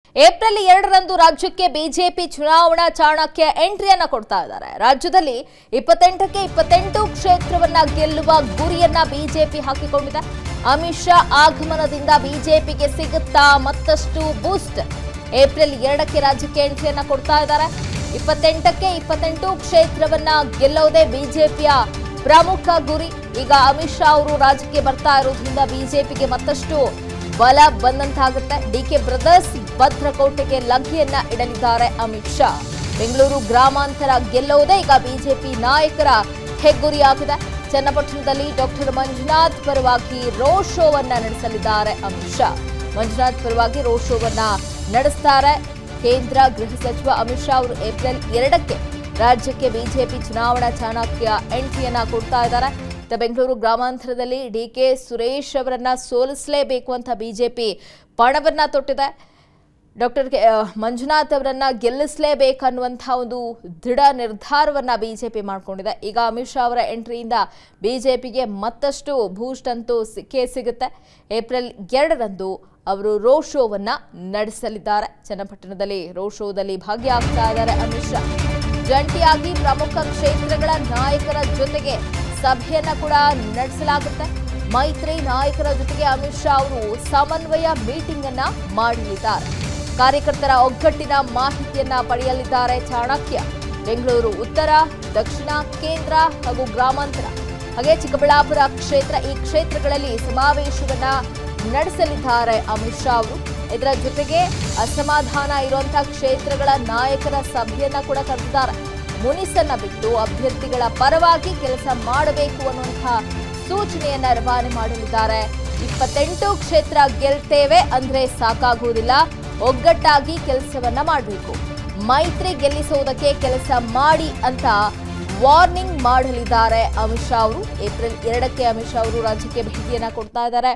April ಎರಡರಂದು ರಾಜ್ಯಕ್ಕೆ BJP ಚುನಾವಣಾ ಚಾಣಕ್ಯ ಎಂಟ್ರಿಯನ್ನ ಕೊಡ್ತಾ ಇದ್ದಾರೆ ರಾಜ್ಯದಲ್ಲಿ ಇಪ್ಪತ್ತೆಂಟಕ್ಕೆ ಇಪ್ಪತ್ತೆಂಟು ಕ್ಷೇತ್ರವನ್ನ ಗೆಲ್ಲುವ ಗುರಿಯನ್ನ ಬಿಜೆಪಿ ಹಾಕಿಕೊಂಡಿದೆ ಅಮಿತ್ ಶಾ ಆಗಮನದಿಂದ ಬಿಜೆಪಿಗೆ ಸಿಗುತ್ತಾ ಮತ್ತಷ್ಟು ಬೂಸ್ಟ್ ಏಪ್ರಿಲ್ ಎರಡಕ್ಕೆ ರಾಜ್ಯಕ್ಕೆ ಎಂಟ್ರಿಯನ್ನ ಕೊಡ್ತಾ ಇದ್ದಾರೆ ಇಪ್ಪತ್ತೆಂಟಕ್ಕೆ ಇಪ್ಪತ್ತೆಂಟು ಕ್ಷೇತ್ರವನ್ನ ಗೆಲ್ಲೋದೇ ಬಿಜೆಪಿಯ ಪ್ರಮುಖ ಗುರಿ ಈಗ ಅಮಿತ್ ಶಾ ಅವರು ರಾಜ್ಯಕ್ಕೆ ಬರ್ತಾ ಇರೋದ್ರಿಂದ ಬಿಜೆಪಿಗೆ ಮತ್ತಷ್ಟು ಬಲ ಬಂದಂತಾಗುತ್ತೆ ಡಿಕೆ ಬ್ರದರ್ಸ್ ಭದ್ರಕೋಟೆಗೆ ಲಗ್ಗೆಯನ್ನ ಇಡಲಿದ್ದಾರೆ ಅಮಿತ್ ಶಾ ಬೆಂಗಳೂರು ಗ್ರಾಮಾಂತರ ಗೆಲ್ಲುವುದೇ ಈಗ ಬಿಜೆಪಿ ನಾಯಕರ ಹೆಗ್ಗುರಿಯಾಗಿದೆ ಚನ್ನಪಟ್ಟಣದಲ್ಲಿ ಡಾಕ್ಟರ್ ಮಂಜುನಾಥ್ ಪರವಾಗಿ ರೋಡ್ ಶೋವನ್ನ ನಡೆಸಲಿದ್ದಾರೆ ಅಮಿತ್ ಶಾ ಮಂಜುನಾಥ್ ಪರವಾಗಿ ರೋಡ್ ಶೋವನ್ನ ನಡೆಸ್ತಾರೆ ಕೇಂದ್ರ ಗೃಹ ಸಚಿವ ಅಮಿತ್ ಶಾ ಅವರು ಏಪ್ರಿಲ್ ಎರಡಕ್ಕೆ ರಾಜ್ಯಕ್ಕೆ ಬಿಜೆಪಿ ಚುನಾವಣಾ ಚಾಣಕ್ಯ ಎಂಟ್ರಿಯನ್ನ ಕೊಡ್ತಾ ಇದ್ದಾರೆ ಇತ್ತ ಬೆಂಗಳೂರು ಗ್ರಾಮಾಂತರದಲ್ಲಿ ಡಿ ಕೆ ಸುರೇಶ್ ಅವರನ್ನ ಸೋಲಿಸಲೇಬೇಕು ಅಂತ ಬಿಜೆಪಿ ಪಣವನ್ನ ತೊಟ್ಟಿದೆ ಡಾಕ್ಟರ್ ಕೆ- ಆ, ಮಂಜುನಾಥ್ ಅವರನ್ನ ಗೆಲ್ಲಿಸಲೇಬೇಕನ್ನುವಂಥ ಒಂದು ದೃಢ ನಿರ್ಧಾರವನ್ನ ಬಿಜೆಪಿ ಮಾಡಿಕೊಂಡಿದೆ ಈಗ ಅಮಿತ್ ಶಾ ಅವರ ಎಂಟ್ರಿಯಿಂದ ಬಿಜೆಪಿಗೆ ಮತ್ತಷ್ಟು ಬೂಸ್ಟ್ ಅಂತೂ ಸಿಕ್ಕೇ ಸಿಗುತ್ತೆ ಏಪ್ರಿಲ್ ಎರಡರಂದು ಅವರು ರೋಡ್ ಶೋವನ್ನ ನಡೆಸಲಿದ್ದಾರೆ ಚನ್ನಪಟ್ಟಣದಲ್ಲಿ ರೋಡ್ ಶೋದಲ್ಲಿ ಭಾಗಿಯಾಗ್ತಾ ಇದ್ದಾರೆ ಅಮಿತ್ ಶಾ ಜಂಟಿಯಾಗಿ ಪ್ರಮುಖ ಕ್ಷೇತ್ರಗಳ ನಾಯಕರ ಜೊತೆಗೆ ಸಭೆಯನ್ನ ಕೂಡ ನಡೆಸಲಾಗುತ್ತೆ ಮೈತ್ರಿ ನಾಯಕರ ಜೊತೆಗೆ ಅಮಿತ್ ಶಾ ಅವರು ಸಮನ್ವಯ ಮೀಟಿಂಗ್ ಅನ್ನ ಮಾಡಲಿದ್ದಾರೆ ಕಾರ್ಯಕರ್ತರ ಒಗ್ಗಟ್ಟಿನ ಮಾಹಿತಿಯನ್ನ ಪಡೆಯಲಿದ್ದಾರೆ ಚಾಣಕ್ಯ ಬೆಂಗಳೂರು ಉತ್ತರ ದಕ್ಷಿಣ ಕೇಂದ್ರ ಹಾಗೂ ಗ್ರಾಮಾಂತರ ಹಾಗೆ ಚಿಕ್ಕಬಳ್ಳಾಪುರ ಕ್ಷೇತ್ರ ಈ ಕ್ಷೇತ್ರಗಳಲ್ಲಿ ಸಮಾವೇಶವನ್ನ ನಡೆಸಲಿದ್ದಾರೆ ಅಮಿತ್ ಶಾ ಅವರು ಇದರ ಜೊತೆಗೆ ಅಸಮಾಧಾನ ಇರುವಂತಹ ಕ್ಷೇತ್ರಗಳ ನಾಯಕರ ಸಭೆಯನ್ನ ಕೂಡ ಕರೆದಿದ್ದಾರೆ ಮುನಿಸನ್ನ ಬಿಟ್ಟು ಅಭ್ಯರ್ಥಿಗಳ ಪರವಾಗಿ ಕೆಲಸ ಮಾಡಬೇಕು ಅನ್ನುವಂತಹ ಸೂಚನೆಯನ್ನ ರವಾನೆ ಮಾಡಲಿದ್ದಾರೆ ಇಪ್ಪತ್ತೆಂಟು ಕ್ಷೇತ್ರ ಗೆಲ್ತೇವೆ ಅಂದ್ರೆ ಸಾಕಾಗುವುದಿಲ್ಲ ಒಗ್ಗಟ್ಟಾಗಿ ಕೆಲಸವನ್ನ ಮಾಡಬೇಕು ಮೈತ್ರಿ ಗೆಲ್ಲಿಸುವುದಕ್ಕೆ ಕೆಲಸ ಮಾಡಿ ಅಂತ ವಾರ್ನಿಂಗ್ ಮಾಡಲಿದ್ದಾರೆ ಅಮಿತ್ ಶಾ ಅವರು ಏಪ್ರಿಲ್ ಎರಡಕ್ಕೆ ಅಮಿತ್ ಶಾ ಅವರು ರಾಜ್ಯಕ್ಕೆ ಭೇಟಿಯನ್ನ ಕೊಡ್ತಾ ಇದ್ದಾರೆ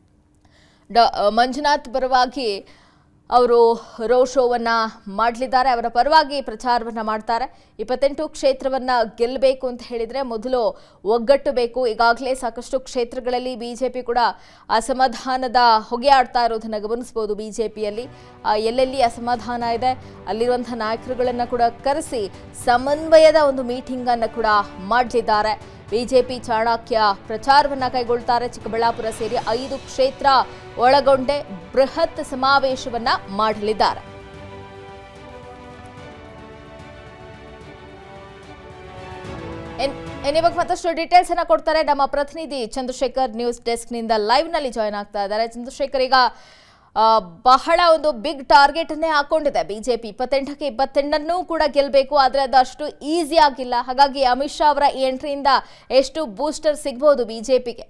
ಡ ಮಂಜುನಾಥ್ ಪರವಾಗಿ ಅವರು ರೋಡ್ ಶೋವನ್ನ ಮಾಡಲಿದ್ದಾರೆ ಅವರ ಪರವಾಗಿ ಪ್ರಚಾರವನ್ನ ಮಾಡ್ತಾರೆ ಇಪ್ಪತ್ತೆಂಟು ಕ್ಷೇತ್ರವನ್ನ ಗೆಲ್ಲಬೇಕು ಅಂತ ಹೇಳಿದ್ರೆ ಮೊದಲು ಒಗ್ಗಟ್ಟು ಬೇಕು ಈಗಾಗಲೇ ಸಾಕಷ್ಟು ಕ್ಷೇತ್ರಗಳಲ್ಲಿ ಬಿಜೆಪಿ ಕೂಡ ಅಸಮಾಧಾನದ ಹೊಗೆ ಆಡ್ತಾ ಇರೋದನ್ನ ಗಮನಿಸಬಹುದು ಬಿಜೆಪಿಯಲ್ಲಿ ಎಲ್ಲೆಲ್ಲಿ ಅಸಮಾಧಾನ ಇದೆ ಅಲ್ಲಿರುವಂತಹ ನಾಯಕರುಗಳನ್ನ ಕೂಡ ಕರೆಸಿ ಸಮನ್ವಯದ ಒಂದು ಮೀಟಿಂಗ್ ಅನ್ನು ಕೂಡ ಮಾಡಲಿದ್ದಾರೆ ಬಿಜೆಪಿ ಚಾಣಕ್ಯ ಪ್ರಚಾರವನ್ನ ಕೈಗೊಳ್ತಾರೆ ಚಿಕ್ಕಬಳ್ಳಾಪುರ ಸೇರಿ ಐದು ಕ್ಷೇತ್ರ ಒಳಗೊಂಡೆ ಬೃಹತ್ ಸಮಾವೇಶವನ್ನ ಮಾಡಲಿದ್ದಾರೆ ಎನ್- ಎನ್ ಇವಾಗ ಮತ್ತಷ್ಟು ಡೀಟೇಲ್ಸ್ ಅನ್ನ ಕೊಡ್ತಾರೆ ನಮ್ಮ ಪ್ರತಿನಿಧಿ ಚಂದ್ರಶೇಖರ್ ನ್ಯೂಸ್ ಡೆಸ್ಕ್ ನಿಂದ ಲೈವ್ ನಲ್ಲಿ ಜಾಯ್ನ್ ಆಗ್ತಾ ಇದ್ದಾರೆ ಚಂದ್ರಶೇಖರ್ ಈಗ ಆ, ಬಹಳ ಒಂದು ಬಿಗ್ ಟಾರ್ಗೆಟ್ ಅನ್ನೇ ಹಾಕೊಂಡಿದೆ ಬಿಜೆಪಿ ಇಪ್ಪತ್ತೆಂಟಕ್ಕೆ ಇಪ್ಪತ್ತೆಂಟನ್ನೂ ಕೂಡ ಗೆಲ್ಲಬೇಕು ಆದರೆ ಅದು ಅಷ್ಟು ಈಸಿ ಆಗಿಲ್ಲ ಹಾಗಾಗಿ ಅಮಿತ್ ಶಾ ಅವರ ಈ ಎಂಟ್ರಿಯಿಂದ ಎಷ್ಟು ಬೂಸ್ಟರ್ ಸಿಗ್ಬೋದು ಬಿಜೆಪಿಗೆ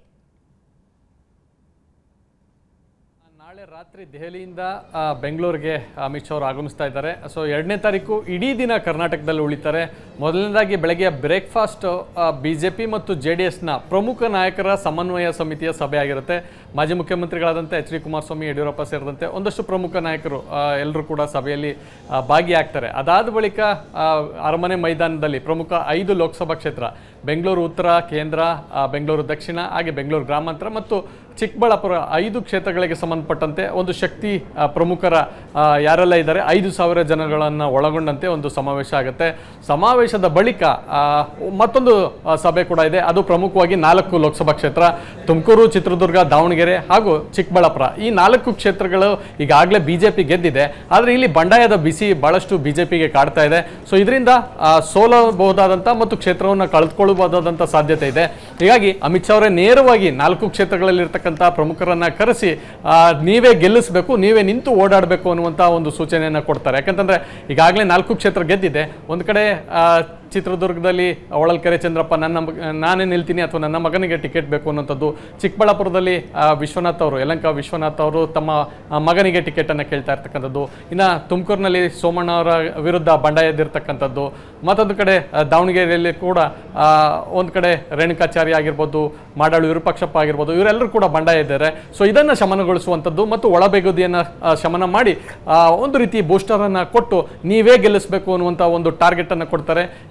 ನಾಳೆ ರಾತ್ರಿ ದೆಹಲಿಯಿಂದ ಆ, ಬೆಂಗಳೂರಿಗೆ ಅಮಿತ್ ಶಾ ಅವರು ಆಗಮಿಸ್ತಾ ಇದ್ದಾರೆ ಸೊ ಎರಡನೇ ತಾರೀಕು ಇಡೀ ದಿನ ಕರ್ನಾಟಕದಲ್ಲಿ ಉಳಿತಾರೆ ಮೊದಲನೇದಾಗಿ ಬೆಳಗ್ಗೆ ಬ್ರೇಕ್ಫಾಸ್ಟ್ ಬಿ ಜೆ ಪಿ ಮತ್ತು ಜೆ ಡಿ ಎಸ್ನ ಪ್ರಮುಖ ನಾಯಕರ ಸಮನ್ವಯ ಸಮಿತಿಯ ಸಭೆ ಆಗಿರುತ್ತೆ ಮಾಜಿ ಮುಖ್ಯಮಂತ್ರಿಗಳಾದಂಥ ಎಚ್ ಡಿ ಕುಮಾರಸ್ವಾಮಿ ಯಡಿಯೂರಪ್ಪ ಸೇರಿದಂತೆ ಒಂದಷ್ಟು ಪ್ರಮುಖ ನಾಯಕರು ಎಲ್ಲರೂ ಕೂಡ ಸಭೆಯಲ್ಲಿ ಆ, ಭಾಗಿಯಾಗ್ತಾರೆ ಅದಾದ ಬಳಿಕ ಆ, ಅರಮನೆ ಮೈದಾನದಲ್ಲಿ ಪ್ರಮುಖ ಐದು ಲೋಕಸಭಾ ಕ್ಷೇತ್ರ ಬೆಂಗಳೂರು ಉತ್ತರ ಕೇಂದ್ರ ಆ, ಬೆಂಗಳೂರು ದಕ್ಷಿಣ ಹಾಗೆ ಬೆಂಗಳೂರು ಗ್ರಾಮಾಂತರ ಮತ್ತು ಚಿಕ್ಕಬಳ್ಳಾಪುರ ಐದು ಕ್ಷೇತ್ರಗಳಿಗೆ ಸಂಬಂಧಪಟ್ಟಂತೆ ಒಂದು ಶಕ್ತಿ ಆ, ಪ್ರಮುಖರ ಆ, ಯಾರೆಲ್ಲ ಇದ್ದಾರೆ ಐದು ಸಾವಿರ ಜನಗಳನ್ನು ಒಳಗೊಂಡಂತೆ ಒಂದು ಸಮಾವೇಶ ಆಗುತ್ತೆ ಸಮಾವೇಶದ ಬಳಿಕ ಆ, ಮತ್ತೊಂದು ಆ, ಸಭೆ ಕೂಡ ಇದೆ ಅದು ಪ್ರಮುಖವಾಗಿ ನಾಲ್ಕು ಲೋಕಸಭಾ ಕ್ಷೇತ್ರ ತುಮಕೂರು ಚಿತ್ರದುರ್ಗ ದಾವಣಗೆರೆ ಹಾಗೂ ಚಿಕ್ಕಬಳ್ಳಾಪುರ ಈ ನಾಲ್ಕು ಕ್ಷೇತ್ರಗಳು ಈಗಾಗಲೇ ಬಿಜೆಪಿ ಗೆದ್ದಿದೆ ಆದರೆ ಇಲ್ಲಿ ಬಂಡಾಯದ ಬಿಸಿ ಬಹಳಷ್ಟು ಬಿಜೆಪಿಗೆ ಕಾಡ್ತಾ ಇದೆ ಸೊ ಇದರಿಂದ ಆ, ಸೋಲಬಹುದಾದಂಥ ಮತ್ತು ಕ್ಷೇತ್ರವನ್ನು ಕಳೆದುಕೊಳ್ಳಬಹುದಾದಂಥ ಸಾಧ್ಯತೆ ಇದೆ ಹೀಗಾಗಿ ಅಮಿತ್ ಶಾ ಅವರೇ ನೇರವಾಗಿ ನಾಲ್ಕು ಕ್ಷೇತ್ರಗಳಲ್ಲಿರ್ತಕ್ಕಂಥ ಪ್ರಮುಖರನ್ನ ಕರೆಸಿ ಆ, ನೀವೇ ಗೆಲ್ಲಿಸಬೇಕು ನೀವೇ ನಿಂತು ಓಡಾಡಬೇಕು ಅನ್ನುವಂಥ ಒಂದು ಸೂಚನೆಯನ್ನು ಕೊಡ್ತಾರೆ ಯಾಕಂತಂದ್ರೆ ಈಗಾಗಲೇ ನಾಲ್ಕು ಕ್ಷೇತ್ರ ಗೆದ್ದಿದೆ ಒಂದು ಕಡೆ ಆ, ಚಿತ್ರದುರ್ಗದಲ್ಲಿ ಹೊಳಲ್ಕೆರೆ ಚಂದ್ರಪ್ಪ ನನ್ನ ಮಗ- ನಾನೇ ನಿಲ್ತೀನಿ ಅಥವಾ ನನ್ನ ಮಗನಿಗೆ ಟಿಕೆಟ್ ಬೇಕು ಅನ್ನೋಂಥದ್ದು ಚಿಕ್ಕಬಳ್ಳಾಪುರದಲ್ಲಿ ಆ, ವಿಶ್ವನಾಥ್ ಅವರು ಯಲಂಕ ವಿಶ್ವನಾಥ್ ಅವರು ತಮ್ಮ ಆ, ಮಗನಿಗೆ ಟಿಕೆಟನ್ನು ಕೇಳ್ತಾ ಇರ್ತಕ್ಕಂಥದ್ದು ಇನ್ನು ತುಮಕೂರಿನಲ್ಲಿ ಸೋಮಣ್ಣ ಅವರ ವಿರುದ್ಧ ಬಂಡಾಯ ಎದ್ದಿರ್ತಕ್ಕಂಥದ್ದು ಮತ್ತೊಂದು ಕಡೆ ಆ, ದಾವಣಗೆರೆಯಲ್ಲಿ ಕೂಡ ಆ, ಒಂದು ಕಡೆ ರೇಣುಕಾಚಾರ್ಯ ಆಗಿರ್ಬೋದು ಮಾಡಾಳು ವಿರೂಪಾಕ್ಷಪ್ಪ ಆಗಿರ್ಬೋದು ಇವರೆಲ್ಲರೂ ಕೂಡ ಬಂಡಾಯ ಇದ್ದಾರೆ ಸೊ ಇದನ್ನು ಶಮನಗೊಳಿಸುವಂಥದ್ದು ಮತ್ತು ಒಳಬೇಗುದಿಯನ್ನು ಆ, ಶಮನ ಮಾಡಿ ಆ, ಒಂದು ರೀತಿ ಬೂಸ್ಟರನ್ನು ಕೊಟ್ಟು ನೀವೇ ಗೆಲ್ಲಿಸಬೇಕು ಅನ್ನುವಂಥ ಒಂದು ಟಾರ್ಗೆಟನ್ನು ಕೊಡ್ತಾರೆ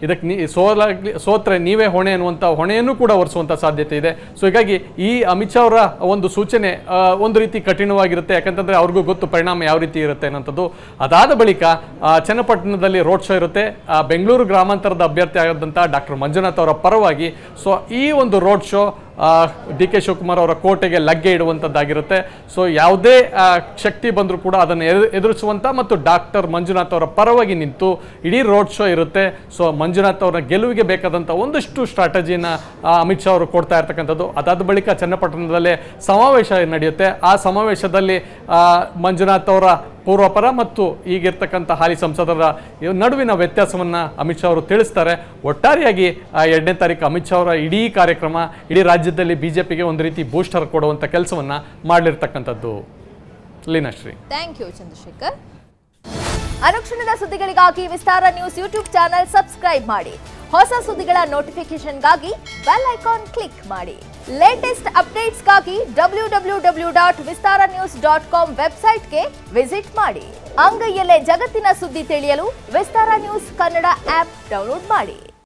ಇದಕ್ಕೆ ನೀ ಸೋಲಾಗ್ಲಿ ಸೋತ್ರೆ ನೀವೇ ಹೊಣೆ ಅನ್ನುವಂಥ ಹೊಣೆಯನ್ನು ಕೂಡ ಹೊರಿಸುವಂಥ ಸಾಧ್ಯತೆ ಇದೆ ಸೊ ಹೀಗಾಗಿ ಈ ಅಮಿತ್ ಶಾ ಅವರ ಒಂದು ಸೂಚನೆ ಆ, ಒಂದು ರೀತಿ ಕಠಿಣವಾಗಿರುತ್ತೆ ಯಾಕಂತಂದ್ರೆ ಅವ್ರಿಗೂ ಗೊತ್ತು ಪರಿಣಾಮ ಯಾವ ರೀತಿ ಇರುತ್ತೆ ಅನ್ನೋಂಥದ್ದು ಅದಾದ ಬಳಿಕ ಆ, ಚನ್ನಪಟ್ಟಣದಲ್ಲಿ ರೋಡ್ ಶೋ ಇರುತ್ತೆ ಆ, ಬೆಂಗಳೂರು ಗ್ರಾಮಾಂತರದ ಅಭ್ಯರ್ಥಿ ಆದಂಥ ಡಾಕ್ಟರ್ ಮಂಜುನಾಥ್ ಅವರ ಪರವಾಗಿ ಸೊ ಈ ಒಂದು road show D K Shivakumar ಅವರ ಕೋಟೆಗೆ ಲಗ್ಗೆ ಇಡುವಂಥದ್ದಾಗಿರುತ್ತೆ ಸೊ ಯಾವುದೇ ಆ, ಶಕ್ತಿ ಬಂದರೂ ಕೂಡ ಅದನ್ನು ಎದು- ಎದುರಿಸುವಂಥ ಮತ್ತು ಡಾಕ್ಟರ್ ಮಂಜುನಾಥ್ ಅವರ ಪರವಾಗಿ ನಿಂತು ಇಡೀ ರೋಡ್ ಶೋ ಇರುತ್ತೆ ಸೊ ಮಂಜುನಾಥ್ ಅವರ ಗೆಲುವಿಗೆ ಬೇಕಾದಂಥ ಒಂದಷ್ಟು ಸ್ಟ್ರಾಟಜಿನ ಅಮಿತ್ ಶಾ ಅವರು ಕೊಡ್ತಾ ಇರ್ತಕ್ಕಂಥದ್ದು ಅದಾದ ಬಳಿಕ ಚನ್ನಪಟ್ಟಣದಲ್ಲೇ ಸಮಾವೇಶ ನಡೆಯುತ್ತೆ ಆ ಸಮಾವೇಶದಲ್ಲಿ ಆ, ಮಂಜುನಾಥ್ ಅವರ ಪೂರ್ವಪರ ಮತ್ತು ಈಗಿರ್ತಕ್ಕಂಥ ಹಾಲಿ ಸಂಸದರ ಈ ನಡುವಿನ ವ್ಯತ್ಯಾಸವನ್ನು ಅಮಿತ್ ಶಾ ಅವರು ತಿಳಿಸ್ತಾರೆ ಒಟ್ಟಾರೆಯಾಗಿ ಆ ಎರಡನೇ ತಾರೀಕು ಅಮಿತ್ ಶಾ ಅವರ ಇಡೀ ಕಾರ್ಯಕ್ರಮ ಇಡೀ ರಾಜ್ಯದಲ್ಲಿ ಬಿಜೆಪಿಗೆ ಒಂದು ರೀತಿ ಬೂಸ್ಟರ್ ಕೊಡುವಂಥ ಕೆಲಸವನ್ನು ಮಾಡಲಿರ್ತಕ್ಕಂಥದ್ದು ಲೀನಾಶ್ರೀ ಥ್ಯಾಂಕ್ ಯು ಚಂದ್ರಶೇಖರ್ ಅನುಕ್ಷಣದ ಸುದ್ದಿಗಳಿಗಾಗಿ Vistara news YouTube channel subscribe ಮಾಡಿ ಹೊಸ ಸುದ್ದಿಗಳ ನೋಟಿಫಿಕೇಶನ್ಗಾಗಿ ಬೆಲ್ ಐಕಾನ್ ಕ್ಲಿಕ್ ಮಾಡಿ ಲೇಟೆಸ್ಟ್ ಅಪ್ಡೇಟ್ಸ್ಗಾಗಿ W W W dot Vistara news dot com ವೆಬ್ಸೈಟ್ಗೆ ವಿಸಿಟ್ ಮಾಡಿ ಅಂಗೈಯಲ್ಲೇ ಜಗತ್ತಿನ ಸುದ್ದಿ ತಿಳಿಯಲು Vistara news Kannada app download ಮಾಡಿ